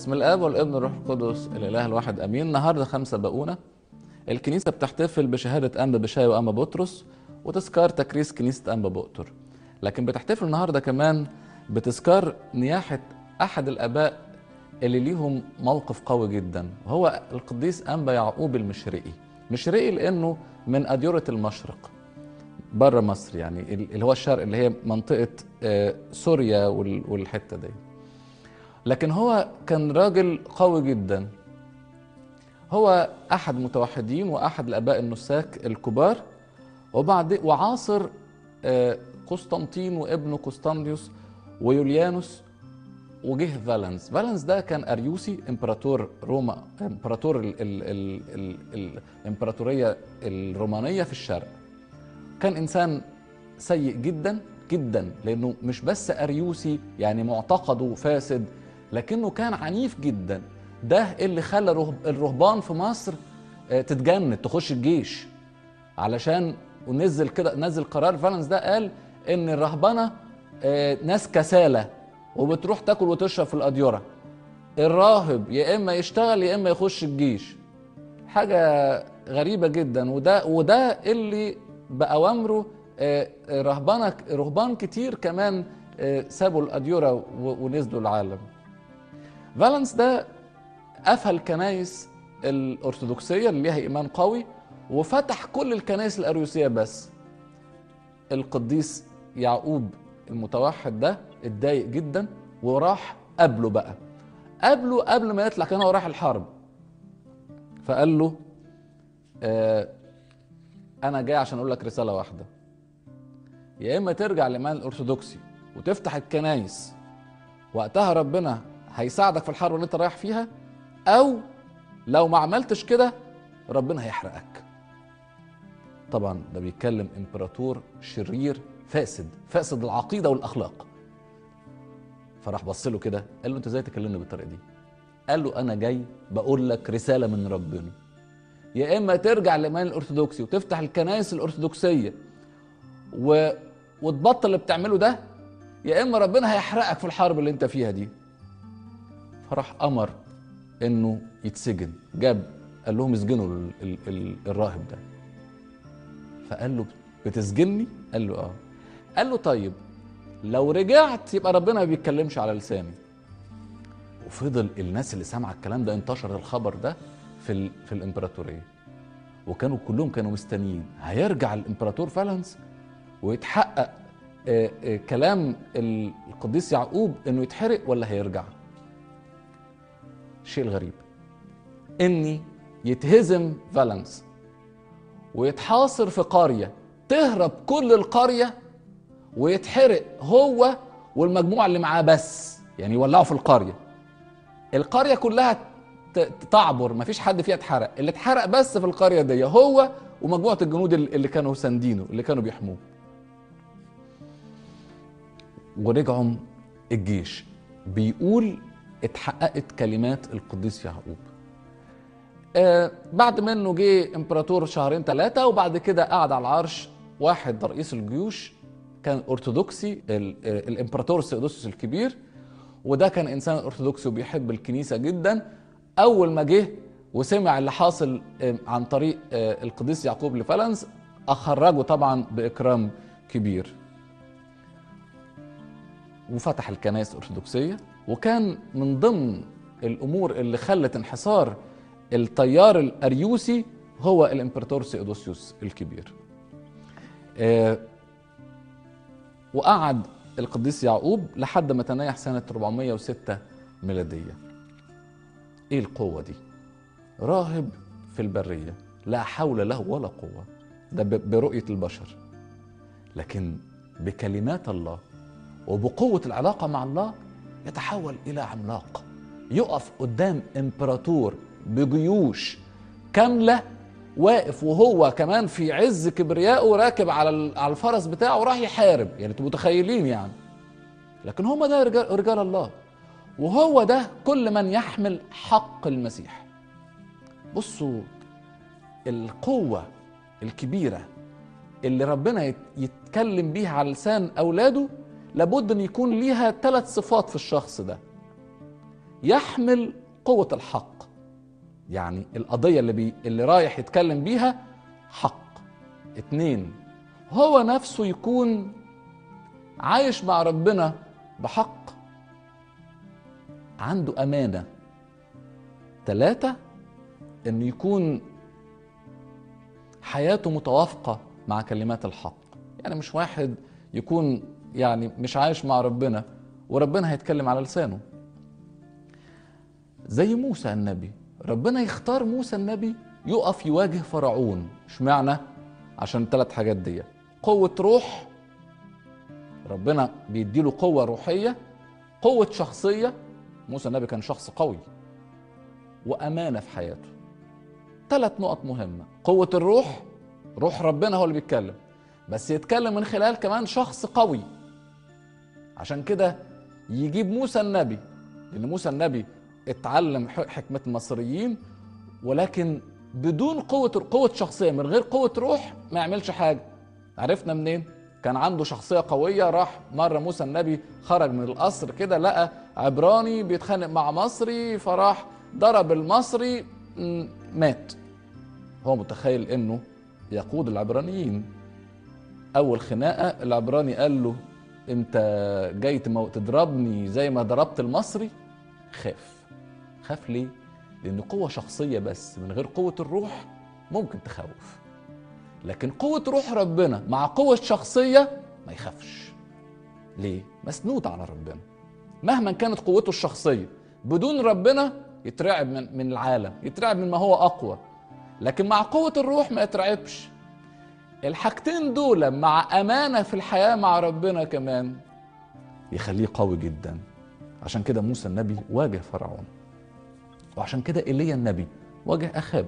باسم الاب والابن والروح القدس الاله الواحد امين النهارده خمسة بقونه الكنيسه بتحتفل بشهاده انبا بشاي وانبا بطرس وتذكار تكريس كنيسه انبا بؤتر لكن بتحتفل النهارده كمان بتذكار نياحه احد الاباء اللي ليهم موقف قوي جدا وهو القديس انبا يعقوب المشرقي مشرقي لانه من اديره المشرق بره مصر يعني اللي هو الشرق اللي هي منطقه آه، سوريا وال- والحته دي لكن هو كان راجل قوي جدا هو احد المتوحدين واحد الاباء النساك الكبار وبعد وعاصر آه، قسطنطين وابنه قسطنديوس ويوليانوس وجه فالنس فالنس ده كان اريوسي امبراطور روما امبراطور ال ال ال ال الامبراطوريه الرومانيه في الشرق كان انسان سيء جدا جدا لانه مش بس اريوسي يعني معتقده فاسد لكنه كان عنيف جدا ده اللي خلى الرهب- الرهبان في مصر آه، تتجند تخش الجيش علشان ونزل كده نزل قرار فالنس ده قال ان الرهبنه آه، ناس كساله وبتروح تاكل وتشرب في الاديره الراهب يا اما يشتغل يا اما يخش الجيش حاجه غريبه جدا وده وده اللي باوامره آه، آه، رهبانه رهبان كتير كمان آه، سابوا الاديره و- ونزلوا العالم فالنس ده قفل كنايس الارثوذكسيه اللي ليها ايمان قوي وفتح كل الكنائس الاريوسيه بس القديس يعقوب المتوحد ده اتضايق جدا وراح قابله بقى قابله قبل ما يطلع كان هو رايح الحرب فقال له آه انا جاي عشان اقول لك رساله واحده يا اما ترجع للايمان الارثوذكسي وتفتح الكنايس وقتها ربنا هيساعدك في الحرب اللي انت رايح فيها او لو ما عملتش كده ربنا هيحرقك طبعا ده بيتكلم امبراطور شرير فاسد فاسد العقيده والاخلاق فراح بص له كده قال له انت ازاي تكلمني بالطريقه دي قال له انا جاي بقول لك رساله من ربنا يا اما ترجع للايمان الارثوذكسي وتفتح الكنائس الارثوذكسيه و... وتبطل اللي بتعمله ده يا اما ربنا هيحرقك في الحرب اللي انت فيها دي فراح امر انه يتسجن جاب قال لهم اسجنوا ال... ال... ال... الراهب ده فقال له بتسجني قال له اه قال له طيب لو رجعت يبقى ربنا ما بيتكلمش على لساني وفضل الناس اللي سامعه الكلام ده انتشر الخبر ده في ال... في الامبراطوريه وكانوا كلهم كانوا مستنيين هيرجع الامبراطور فالنس ويتحقق آه، آه، كلام ال- القديس يعقوب انه يتحرق ولا هيرجع الشيء الغريب اني يتهزم فالنس ويتحاصر في قريه تهرب كل القريه ويتحرق هو والمجموعه اللي معاه بس يعني يولعوا في القريه القريه كلها ت- تعبر مفيش حد فيها اتحرق اللي اتحرق بس في القريه دي هو ومجموعه الجنود اللي اللي كانوا ساندينه اللي كانوا بيحموه ورجعوا الجيش بيقول اتحققت كلمات القديس يعقوب آه بعد منه جه امبراطور شهرين ثلاثة وبعد كده قعد على العرش واحد رئيس الجيوش كان ارثوذكسي ال- آه، الامبراطور سيودوسيوس الكبير وده كان انسان ارثوذكسي وبيحب الكنيسه جدا اول ما جه وسمع اللي حاصل آه، عن طريق آه، القديس يعقوب لفالنس اخرجه طبعا باكرام كبير وفتح الكنائس الارثوذكسيه وكان من ضمن الامور اللي خلت انحصار التيار الاريوسي هو الامبراطور سيودوسيوس الكبير آه، وقعد القديس يعقوب لحد ما تنايح سنة 406 ميلادية ايه القوة دي راهب في البرية لا حول له ولا قوة ده ب- برؤية البشر لكن بكلمات الله وبقوة العلاقة مع الله يتحول إلى عملاق يقف قدام إمبراطور بجيوش كاملة واقف وهو كمان في عز كبريائه راكب على ال- على الفرس بتاعه راح يحارب يعني انتوا متخيلين يعني لكن هم ده رجال, رجال الله وهو ده كل من يحمل حق المسيح بصوا القوة الكبيرة اللي ربنا يت- يتكلم بيها على لسان أولاده لابد أن يكون ليها ثلاث صفات في الشخص ده يحمل قوة الحق يعني القضية اللي, بي اللي رايح يتكلم بيها حق اتنين هو نفسه يكون عايش مع ربنا بحق عنده أمانة ثلاثة إنه يكون حياته متوافقة مع كلمات الحق يعني مش واحد يكون يعني مش عايش مع ربنا وربنا هيتكلم على لسانه زي موسى النبي ربنا يختار موسى النبي يقف يواجه فرعون اشمعنى عشان الثلاث حاجات دي قوة روح ربنا بيديله قوة روحية قوة شخصية موسى النبي كان شخص قوي وأمانة في حياته ثلاث نقط مهمة قوة الروح روح ربنا هو اللي بيتكلم بس يتكلم من خلال كمان شخص قوي عشان كده يجيب موسى النبي لأن موسى النبي اتعلم حكمة المصريين ولكن بدون قوة قوة شخصية من غير قوة روح ما يعملش حاجة عرفنا منين؟ كان عنده شخصية قوية راح مرة موسى النبي خرج من القصر كده لقى عبراني بيتخانق مع مصري فراح ضرب المصري مات هو متخيل انه يقود العبرانيين اول خناقه العبراني قال له انت جاي تضربني زي ما ضربت المصري خاف خاف ليه لان قوه شخصيه بس من غير قوه الروح ممكن تخوف لكن قوه روح ربنا مع قوه شخصيه ما يخافش ليه مسنود على ربنا مهما كانت قوته الشخصيه بدون ربنا يترعب من من العالم يترعب من ما هو اقوى لكن مع قوه الروح ما يترعبش الحاجتين دول مع امانه في الحياه مع ربنا كمان يخليه قوي جدا عشان كده موسى النبي واجه فرعون وعشان كده ايليا النبي واجه اخاب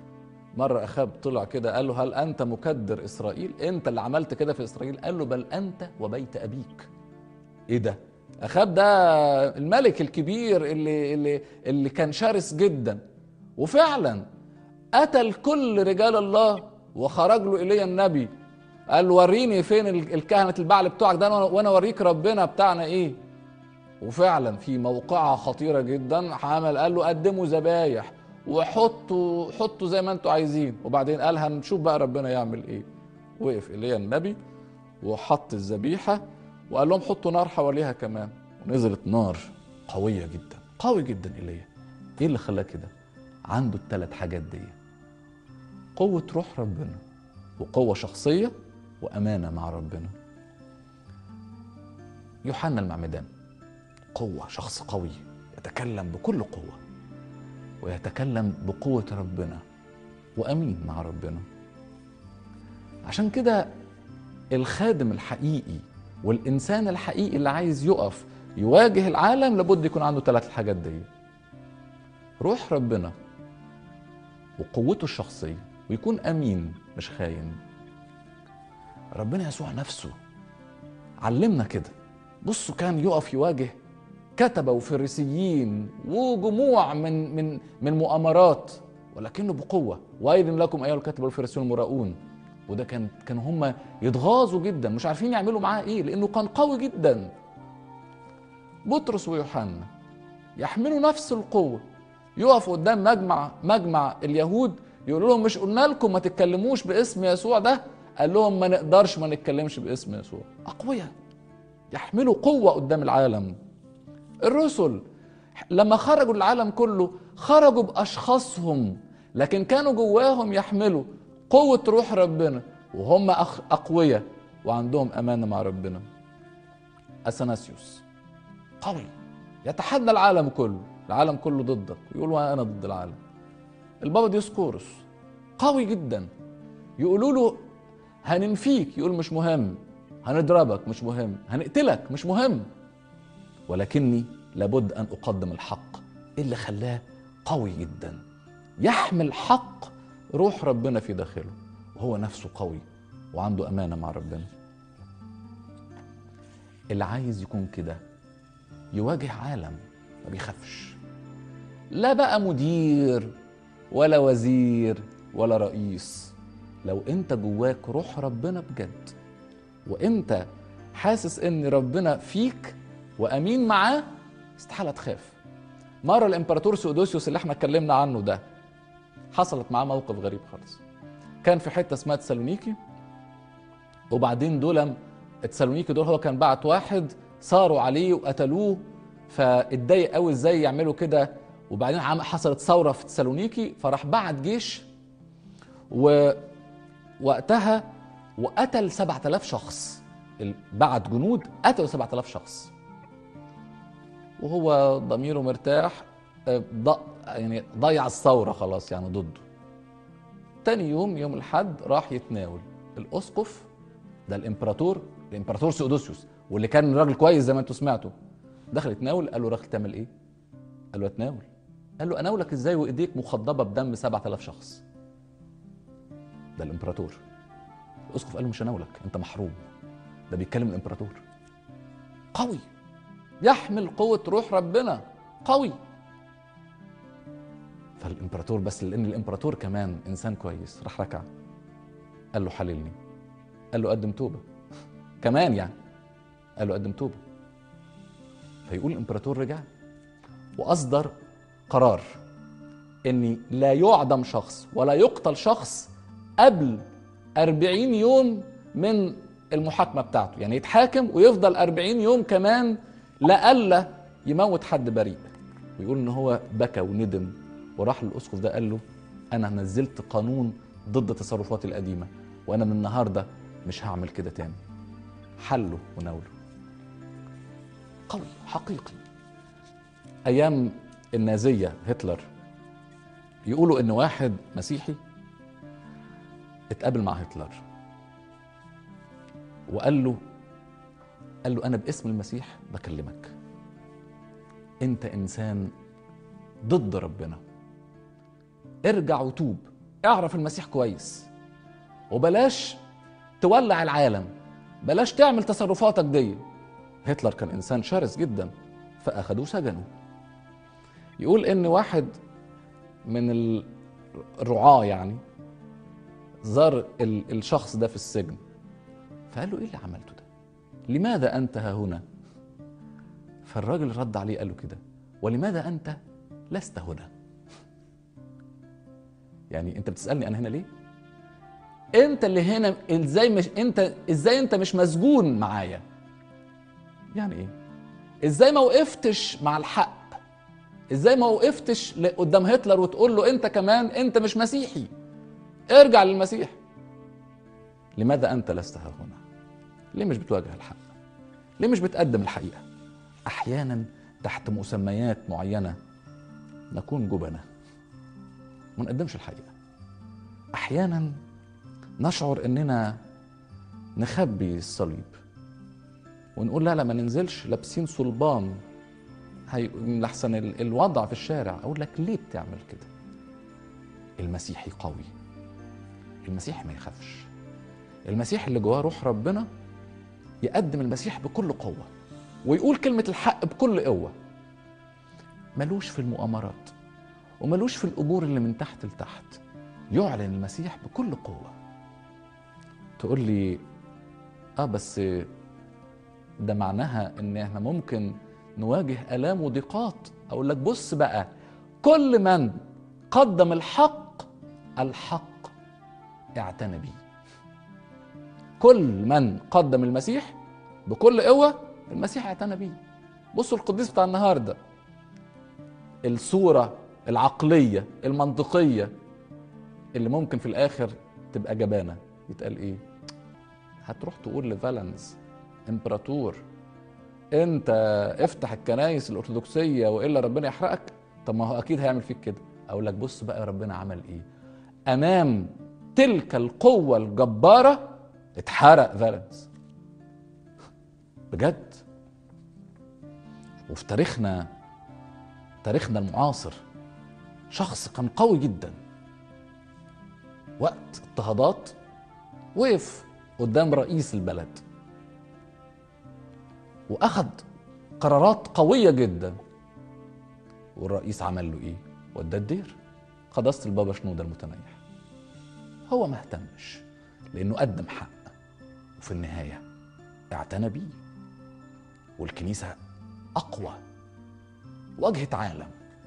مرة أخاب طلع كده قال له هل أنت مكدر إسرائيل؟ أنت اللي عملت كده في إسرائيل؟ قال له بل أنت وبيت أبيك. إيه ده؟ أخاب ده الملك الكبير اللي اللي اللي كان شرس جدا وفعلا قتل كل رجال الله وخرج له ايليا النبي قال وريني فين الكهنة البعل بتوعك ده وانا اوريك ربنا بتاعنا ايه وفعلا في موقعة خطيرة جدا عمل قال له قدموا ذبايح وحطوا حطوا زي ما انتوا عايزين وبعدين قال هنشوف بقى ربنا يعمل ايه وقف ايليا النبي وحط الذبيحة وقال لهم حطوا نار حواليها كمان ونزلت نار قوية جدا قوي جدا ايليا ايه اللي خلاه كده عنده الثلاث حاجات دي قوة روح ربنا وقوة شخصية وأمانة مع ربنا يوحنا المعمدان قوة شخص قوي يتكلم بكل قوة ويتكلم بقوة ربنا وأمين مع ربنا عشان كده الخادم الحقيقي والإنسان الحقيقي اللي عايز يقف يواجه العالم لابد يكون عنده ثلاث الحاجات دي روح ربنا وقوته الشخصيه ويكون امين مش خاين ربنا يسوع نفسه علمنا كده بصوا كان يقف يواجه كتبة وفريسيين وجموع من من من مؤامرات ولكنه بقوة وأيضا لكم أيها الكتبة والفريسيون المراؤون وده كان كانوا هم يتغاظوا جدا مش عارفين يعملوا معاه ايه لانه كان قوي جدا بطرس ويوحنا يحملوا نفس القوه يقفوا قدام مجمع مجمع اليهود يقولوا لهم مش قلنا لكم ما تتكلموش باسم يسوع ده قال لهم ما نقدرش ما نتكلمش باسم يسوع اقوياء يحملوا قوه قدام العالم الرسل لما خرجوا العالم كله خرجوا باشخاصهم لكن كانوا جواهم يحملوا قوه روح ربنا وهم اقوياء وعندهم امانه مع ربنا اثناسيوس قوي يتحدى العالم كله العالم كله ضدك يقول انا ضد العالم البابا ديسكورس قوي جدا يقولوا له هننفيك يقول مش مهم هنضربك مش مهم هنقتلك مش مهم ولكني لابد ان اقدم الحق إيه اللي خلاه قوي جدا يحمل حق روح ربنا في داخله وهو نفسه قوي وعنده امانه مع ربنا اللي عايز يكون كده يواجه عالم ما بيخافش لا بقى مدير ولا وزير ولا رئيس لو انت جواك روح ربنا بجد وانت حاسس ان ربنا فيك وامين معاه استحاله تخاف مره الامبراطور سيودوسيوس اللي احنا اتكلمنا عنه ده حصلت معاه موقف غريب خالص كان في حته اسمها تسالونيكي وبعدين دول تسالونيكي دول هو كان بعت واحد صاروا عليه وقتلوه فاتضايق قوي ازاي يعملوا كده وبعدين عم حصلت ثوره في تسالونيكي فراح بعت جيش ووقتها وقتل 7000 شخص ال- بعت جنود قتلوا 7000 شخص وهو ضميره مرتاح آه، ض- يعني ضيع الثوره خلاص يعني ضده تاني يوم يوم الحد راح يتناول الاسقف ده الامبراطور الامبراطور سيودوسيوس واللي كان راجل كويس زي ما انتوا سمعتوا دخل يتناول قال له راجل تعمل ايه؟ قال له اتناول قال له اناولك ازاي وايديك مخضبه بدم 7000 شخص ده الامبراطور الاسقف قال له مش اناولك انت محروم ده بيتكلم الامبراطور قوي يحمل قوه روح ربنا قوي فالامبراطور بس لان الامبراطور كمان انسان كويس راح ركع قال له حللني قال له قدم توبه كمان يعني قال له قدم توبه فيقول الامبراطور رجع واصدر قرار ان لا يعدم شخص ولا يقتل شخص قبل أربعين يوم من المحاكمة بتاعته يعني يتحاكم ويفضل أربعين يوم كمان لألا يموت حد بريء ويقول ان هو بكى وندم وراح للأسقف ده قال له أنا نزلت قانون ضد تصرفاتي القديمة وأنا من النهاردة مش هعمل كده تاني حله وناوله قوي حقيقي أيام النازية هتلر يقولوا إن واحد مسيحي اتقابل مع هتلر وقال له قال له انا باسم المسيح بكلمك انت انسان ضد ربنا ارجع وتوب اعرف المسيح كويس وبلاش تولع العالم بلاش تعمل تصرفاتك دي هتلر كان انسان شرس جدا فاخدوه سجنوا يقول ان واحد من الرعاه يعني زار ال- الشخص ده في السجن فقال له ايه اللي عملته ده لماذا انت ها هنا فالراجل رد عليه قال له كده ولماذا انت لست هنا يعني انت بتسالني انا هنا ليه انت اللي هنا ازاي مش انت ازاي انت مش مسجون معايا يعني ايه ازاي ما وقفتش مع الحق ازاي ما وقفتش ل- قدام هتلر وتقول له انت كمان انت مش مسيحي ارجع للمسيح لماذا انت لست ها هنا ليه مش بتواجه الحق ليه مش بتقدم الحقيقه احيانا تحت مسميات معينه نكون جبنه ما نقدمش الحقيقه احيانا نشعر اننا نخبي الصليب ونقول لا لا ما ننزلش لابسين صلبان هي لحسن ال- الوضع في الشارع اقول لك ليه بتعمل كده المسيحي قوي المسيح ما يخافش المسيح اللي جواه روح ربنا يقدم المسيح بكل قوة ويقول كلمة الحق بكل قوة ملوش في المؤامرات وملوش في الأمور اللي من تحت لتحت يعلن المسيح بكل قوة تقول لي اه بس ده معناها ان احنا ممكن نواجه الام وضيقات اقول لك بص بقى كل من قدم الحق الحق اعتنى بيه كل من قدم المسيح بكل قوة المسيح اعتنى بيه بصوا القديس بتاع النهاردة الصورة العقلية المنطقية اللي ممكن في الآخر تبقى جبانة يتقال إيه هتروح تقول لفالنس امبراطور انت افتح الكنايس الارثوذكسيه والا ربنا يحرقك طب ما هو اكيد هيعمل فيك كده اقول لك بص بقى ربنا عمل ايه امام تلك القوه الجباره اتحرق فالنس بجد وفي تاريخنا تاريخنا المعاصر شخص كان قوي جدا وقت اضطهادات وقف قدام رئيس البلد واخد قرارات قويه جدا والرئيس عمل له ايه وداه الدير قداسه البابا شنوده المتنيح هو ما اهتمش لانه قدم حق وفي النهايه اعتنى بيه والكنيسه اقوى واجهه عالم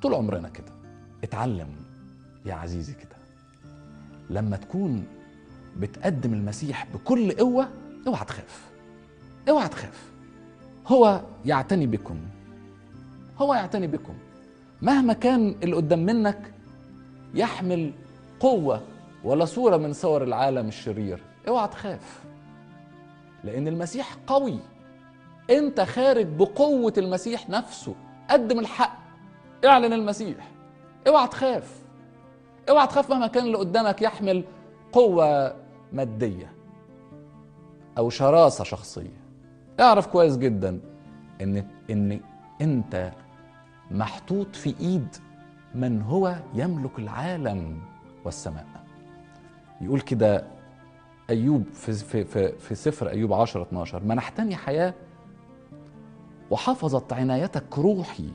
طول عمرنا كده اتعلم يا عزيزي كده لما تكون بتقدم المسيح بكل قوة اوعى تخاف اوعى تخاف هو يعتني بكم هو يعتني بكم مهما كان اللي قدام منك يحمل قوة ولا صورة من صور العالم الشرير اوعى تخاف لأن المسيح قوي انت خارج بقوة المسيح نفسه قدم الحق اعلن المسيح اوعى تخاف اوعى تخاف مهما كان اللي قدامك يحمل قوة مادية أو شراسة شخصية اعرف كويس جدا ان ان انت محطوط في ايد من هو يملك العالم والسماء يقول كده ايوب في في في, في سفر ايوب 10 12 منحتني حياه وحفظت عنايتك روحي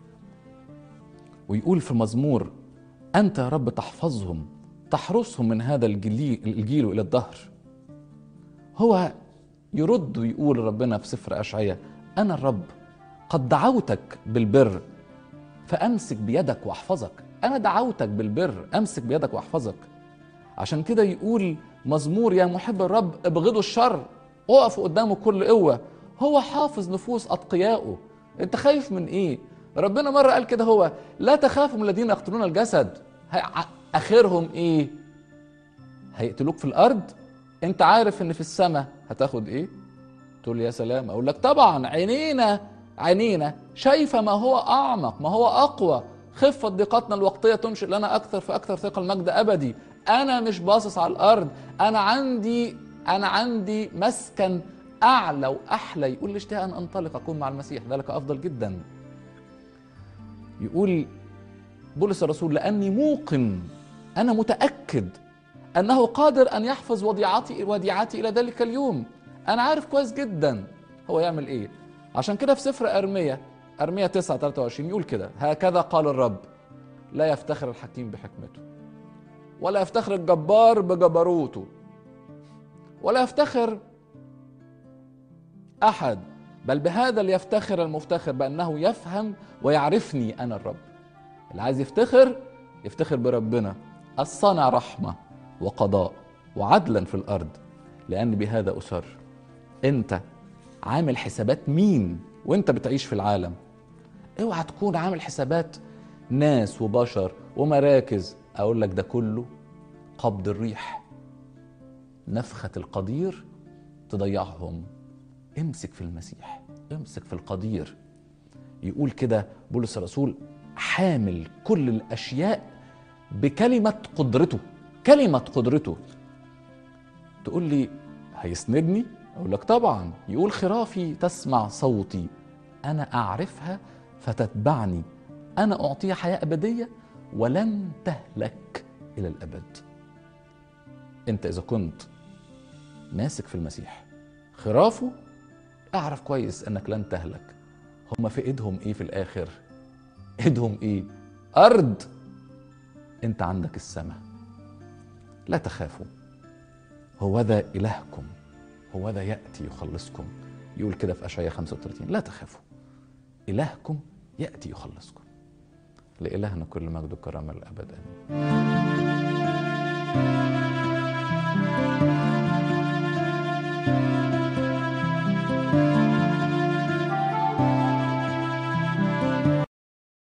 ويقول في المزمور انت يا رب تحفظهم تحرسهم من هذا الجيل, الجيل الى الدهر هو يرد ويقول ربنا في سفر اشعياء انا الرب قد دعوتك بالبر فامسك بيدك واحفظك انا دعوتك بالبر امسك بيدك واحفظك عشان كده يقول مزمور يا محب الرب ابغضوا الشر اقفوا قدامه كل قوه هو حافظ نفوس اتقيائه انت خايف من ايه ربنا مره قال كده هو لا تخافوا من الذين يقتلون الجسد اخرهم ايه هيقتلوك في الارض انت عارف ان في السماء هتاخد ايه تقول يا سلام اقول لك طبعا عينينا عينينا شايفه ما هو اعمق ما هو اقوى خفة ضيقتنا الوقتية تنشئ لنا أكثر فأكثر ثقة المجد أبدي أنا مش باصص على الأرض أنا عندي أنا عندي مسكن أعلى وأحلى يقول لي اشتهى أن أنطلق أكون مع المسيح ذلك أفضل جدا يقول بولس الرسول لأني موقن أنا متأكد أنه قادر أن يحفظ وديعتي وديعتي إلى ذلك اليوم أنا عارف كويس جدا هو يعمل إيه عشان كده في سفر أرمية أرمية 9 23 يقول كده هكذا قال الرب لا يفتخر الحكيم بحكمته ولا يفتخر الجبار بجبروته ولا يفتخر أحد بل بهذا ليفتخر المفتخر بأنه يفهم ويعرفني أنا الرب اللي عايز يفتخر يفتخر بربنا الصانع رحمة وقضاء وعدلا في الأرض لأن بهذا أسر أنت عامل حسابات مين وانت بتعيش في العالم اوعى تكون عامل حسابات ناس وبشر ومراكز اقول لك ده كله قبض الريح نفخة القدير تضيعهم امسك في المسيح امسك في القدير يقول كده بولس الرسول حامل كل الاشياء بكلمة قدرته كلمة قدرته تقول لي هيسندني اقول لك طبعا يقول خرافي تسمع صوتي انا اعرفها فتتبعني انا اعطيها حياه ابديه ولن تهلك الى الابد انت اذا كنت ماسك في المسيح خرافه اعرف كويس انك لن تهلك هم في ايدهم ايه في الاخر ايدهم ايه ارض انت عندك السماء لا تخافوا هو ذا الهكم هو ذا ياتي يخلصكم يقول كده في اشعياء 35 لا تخافوا الهكم ياتي يخلصكم لالهنا كل مجد وكرامه للابد امين